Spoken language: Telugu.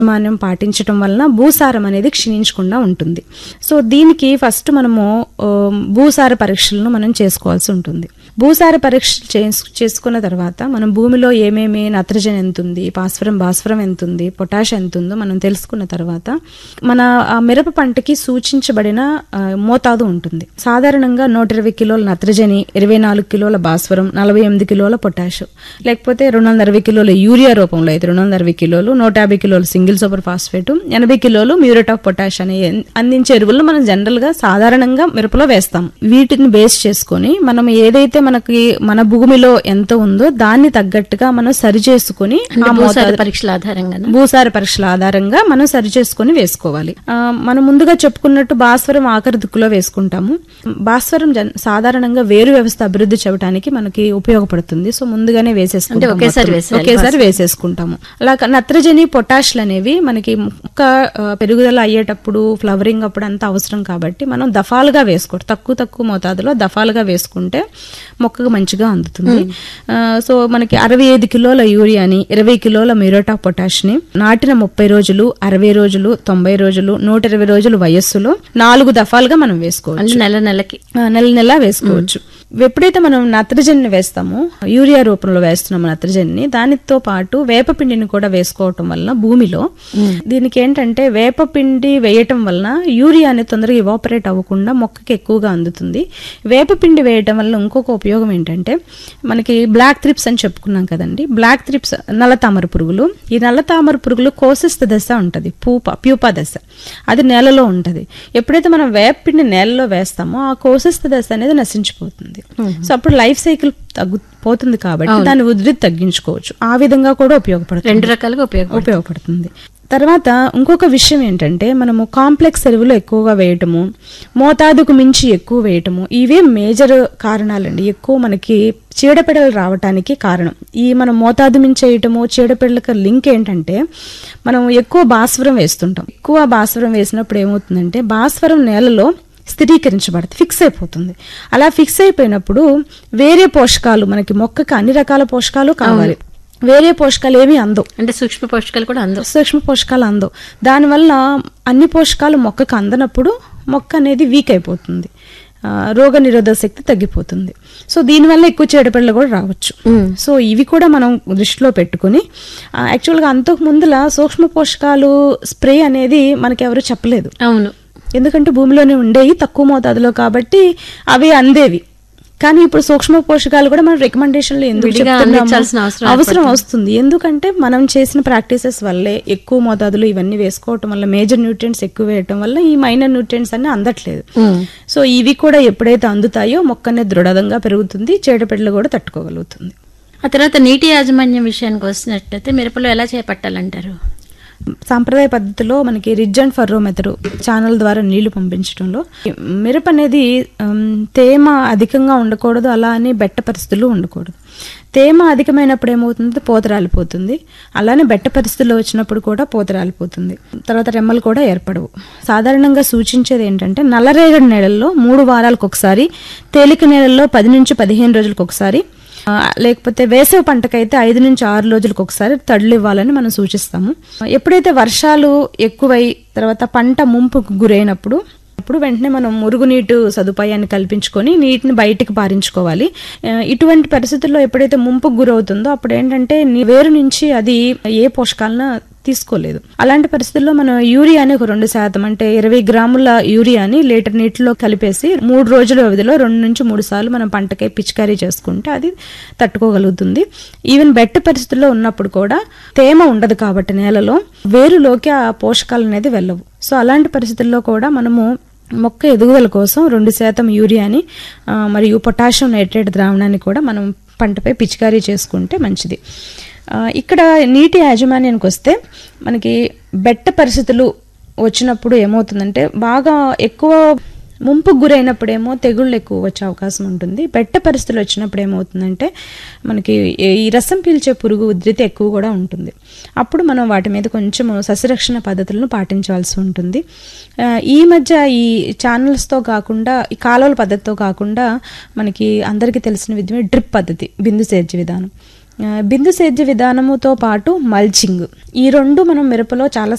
మాన్యం పాటించటం వలన భూసారం అనేది క్షీణించకుండా ఉంటుంది సో దీనికి ఫస్ట్ మనము ఆ, భూసార పరీక్షలను మనం చేసుకోవాల్సి ఉంటుంది భూసార పరీక్షలు చేస్- చేసుకున్న తర్వాత మనం భూమిలో ఏమేమి నత్రజని ఎంత ఉంది భాస్వరం భాస్వరం ఎంత ఉంది పొటాష్ ఎంత ఉందో మనం తెలుసుకున్న తర్వాత మన ఆ మిరప పంటకి సూచించబడిన ఆ, మోతాదు ఉంటుంది సాధారణంగా నూట ఇరవై కిలోల నత్రజని ఇరవై నాలుగు కిలోల భాస్వరం నలభై ఎనిమిది కిలోల పొటాష్ లేకపోతే రెండు వందల అరవై కిలోల యూరియా రూపంలో అయితే రెండు వందల అరవై కిలోలు నూట యాభై కిలోలు సింగిల్ సూపర్ ఫాస్ఫేట్ ఎనభై కిలోలు మ్యూరేట్ ఆఫ్ పొటాష్ అనే ఎన్- అందించే ఎరువులను మనం జనరల్ గా సాధారణంగా మిరపలో వేస్తాం వీటిని బేస్ చేసుకొని మనం ఏదైతే మనకి మన భూమిలో ఎంత ఉందో దాన్ని తగ్గట్టుగా మనం సరి చేసుకుని అంటే ఆ భూసార మోతాదు- పరీక్షల ఆధారంగా భూసార పరీక్షల ఆధారంగా మనం సరి చేసుకుని వేసుకోవాలి ఆ, మనం ముందుగా చెప్పుకున్నట్టు భాస్వరం ఆఖరి దిక్కులో వేసుకుంటాము భాస్వరం జన్- సాధారణంగా వేరు వ్యవస్థ అభివృద్ధి చేయడానికి మనకి ఉపయోగపడుతుంది సో ముందుగానే వేసేసుకుంటాం అంటే ఒకేసారి మొత్తం. వేసేయాలి ఒకేసారి వేసేసుకుంటాము అలా నత్రజని పొటాష్లు అనేవి మనకి మొక్క ఆ, పెరుగుదల అయ్యేటప్పుడు ఫ్లవరింగ్ అప్పుడు అంత అవసరం కాబట్టి మనం దఫాలుగా వేసుకోవడం తక్కువ తక్కువ మోతాదులో దఫాలుగా వేసుకుంటే మొక్కకు మంచిగా అందుతుంది ఆ, సో మనకి అరవై ఐదు కిలోల యూరియాని ఇరవై కిలోల మ్యూరేట్ ఆఫ్ పొటాష్ ని నాటిన ముప్పై రోజులు అరవై రోజులు తొంభై రోజులు నూట ఇరవై రోజులు వయస్సులో నాలుగు దఫాలుగా మనం వేసుకోవచ్చు అంటే నెల నెలకి ఆ, నెల నెల వేసుకోవచ్చు ఎప్పుడైతే మనం నత్రజనిని వేస్తామో యూరియా రూపంలో వేస్తున్నాము నత్రజనిని దానితో పాటు వేపపిండిని కూడా వేసుకోవటం వలన భూమిలో దీనికి ఏంటంటే వేపపిండి వేయటం వలన యూరియా అనేది తొందరగా ఇవాపరేట్ అవ్వకుండా మొక్కకి ఎక్కువగా అందుతుంది వేపపిండి వేయటం వల్ల ఇంకొక ఉపయోగం ఏంటంటే మనకి బ్లాక్ త్రిప్స్ అని చెప్పుకున్నాం కదండి బ్లాక్ త్రిప్స్ నల్ల తామర పురుగులు ఈ నల్ల తామర పురుగులు కోసిస్త దశ ఉంటది పూప ప్యూపా దశ అది నేలలో ఉంటది ఎప్పుడైతే మనం వేపపిండి నేలలో వేస్తామో ఆ కోసిస్త దశ అనేది నశించిపోతుంది సో అప్పుడు లైఫ్ సైకిల్ తగ్గు పోతుంది కాబట్టి దాని ఉధృతి తగ్గించుకోవచ్చు ఆ విధంగా కూడా ఉపయోగపడుతుంది రెండు రకాలుగా ఉపయోగం ఉపయోగపడుతుంది తర్వాత ఇంకొక విషయం ఏంటంటే మనము కాంప్లెక్స్ ఎరువులు ఎక్కువగా వేయటము మోతాదుకు మించి ఎక్కువ వేయటము ఇవే మేజర్ కారణాలండి ఎక్కువ మనకి చీడపీడలు రావటానికి కారణం ఈ మనం మోతాదు మించి వేయటము చీడపీడలకు లింక్ ఏంటంటే మనం ఎక్కువ భాస్వరం వేస్తుంటాం ఎక్కువ భాస్వరం వేసినప్పుడు ఏమవుతుందంటే భాస్వరం నేలలో స్థిరీకరించబడుతుంది ఫిక్స్ అయిపోతుంది అలా ఫిక్స్ అయిపోయినప్పుడు వేరే పోషకాలు మనకి మొక్కకి అన్ని రకాల పోషకాలు కావాలి వేరే పోషకాలు ఏమీ అందవు అంటే సూక్ష్మ పోషకాలు కూడా అందవు సూక్ష్మ పోషకాలు అందవు దానివల్ల అన్ని పోషకాలు మొక్కకు అందనప్పుడు మొక్క అనేది వీక్ అయిపోతుంది ఆ, రోగ నిరోధక శక్తి తగ్గిపోతుంది సో దీనివల్ల ఎక్కువ చీడపీడలు కూడా రావచ్చు సో ఇవి కూడా మనం దృష్టిలో పెట్టుకుని ఆ, యాక్చువల్గా అంతకు ముందుల సూక్ష్మ పోషకాలు స్ప్రే అనేది మనకి ఎవరు చెప్పలేదు అవును ఎందుకంటే భూమిలోనే ఉండేవి తక్కువ మోతాదులో కాబట్టి అవి అందేవి కానీ ఇప్పుడు సూక్ష్మ పోషకాలు కూడా మనం రికమెండేషన్లు ఎందుకు విడిగా చెప్తున్నాము? అందించాల్సిన అవసరం అవసరం వస్తుంది ఎందుకంటే మనం చేసిన ప్రాక్టీసెస్ వల్లే ఎక్కువ మోతాదులో ఇవన్నీ వేసుకోవటం వల్ల మేజర్ న్యూట్రియంట్స్ ఎక్కువ వేయటం వల్ల ఈ మైనర్ న్యూట్రియంట్స్ అన్ని అందట్లేదు సో ఇవి కూడా ఎప్పుడైతే అందుతాయో మొక్క అనేది దృఢంగా పెరుగుతుంది చీడపీడలు కూడా తట్టుకోగలుగుతుంది ఆ తర్వాత నీటి యాజమాన్యం విషయానికి వచ్చినట్లయితే మిరపలో ఎలా చేపట్టాలంటారు సాంప్రదాయ పద్ధతిలో మనకి ridge and furrow method channel ద్వారా నీళ్లు పంపించడంలో మిరప అనేది ఉమ్, తేమ అధికంగా ఉండకూడదు అలా అని బెట్ట పరిస్థితులు ఉండకూడదు తేమ అధికమైనప్పుడు ఏమవుతుంది పూత రాలిపోతుంది అలానే బెట్ట పరిస్థితుల్లో వచ్చినప్పుడు కూడా పూత రాలిపోతుంది తర్వాత రెమ్మలు కూడా ఏర్పడవు సాధారణంగా సూచించేది ఏంటంటే నల్లరేగడి నేలల్లో మూడు వారాలకు ఒకసారి తేలిక నేలల్లో పది నుంచి పదిహేను రోజులకు ఒకసారి ఆ, లేకపోతే వేసవి పంటకైతే ఐదు నుంచి ఆరు రోజులకు ఒకసారి తడులు ఇవ్వాలని మనం సూచిస్తాము ఎప్పుడైతే వర్షాలు ఎక్కువై తర్వాత పంట ముంపుకు గురైనప్పుడు అప్పుడు వెంటనే మనం మురుగునీటి సదుపాయాన్ని కల్పించుకొని నీటిని బయటికి పారించుకోవాలి ఆ, ఇటువంటి పరిస్థితుల్లో ఎప్పుడైతే ముంపుకు గురవుతుందో అప్పుడు ఏంటంటే నీ వేరు నుంచి అది ఏ పోషకాలను తీసుకోలేదు అలాంటి పరిస్థితుల్లో మనం యూరియాని ఒక రెండు శాతం అంటే ఇరవై గ్రాముల యూరియాని లీటర్ నీటిలో కలిపేసి మూడు రోజుల వ్యవధిలో రెండు నుంచి మూడు సార్లు మనం పంటకై పిచికారీ చేసుకుంటే అది తట్టుకోగలుగుతుంది ఈవెన్ బెట్ట పరిస్థితుల్లో ఉన్నప్పుడు కూడా తేమ ఉండదు కాబట్టి నేలలో వేరులోకి ఆ పోషకాలు అనేది వెళ్ళవు సో అలాంటి పరిస్థితుల్లో కూడా మనము మొక్క ఎదుగుదల కోసం రెండు శాతం యూరియాని ఆ, మరియు పొటాషియం నైట్రేట్ ద్రావణాన్ని కూడా మనం పంటపై పిచికారీ చేసుకుంటే మంచిది ఆ, ఇక్కడ నీటి యాజమాన్యానికి వస్తే మనకి బెట్ట పరిస్థితులు వచ్చినప్పుడు ఏమవుతుందంటే బాగా ఎక్కువ ముంపుకు గురైనప్పుడేమో తెగుళ్ళు ఎక్కువ వచ్చే అవకాశం ఉంటుంది బెట్ట పరిస్థితులు వచ్చినప్పుడు ఏమవుతుందంటే మనకి ఈ రసం పీల్చే పురుగు ఉధృతి ఎక్కువ కూడా ఉంటుంది అప్పుడు మనం వాటి మీద కొంచెం సస్యరక్షణ పద్ధతులను పాటించాల్సి ఉంటుంది ఆ, ఈ మధ్య ఈ ఛానల్స్తో కాకుండా ఈ కాలువల పద్ధతితో కాకుండా మనకి అందరికీ తెలిసిన విధమే డ్రిప్ పద్ధతి బిందు సేద్య విధానం ఆ, బిందు సేద్య విధానముతో పాటు మల్చింగ్ ఈ రెండు మనం మిరపలో చాలా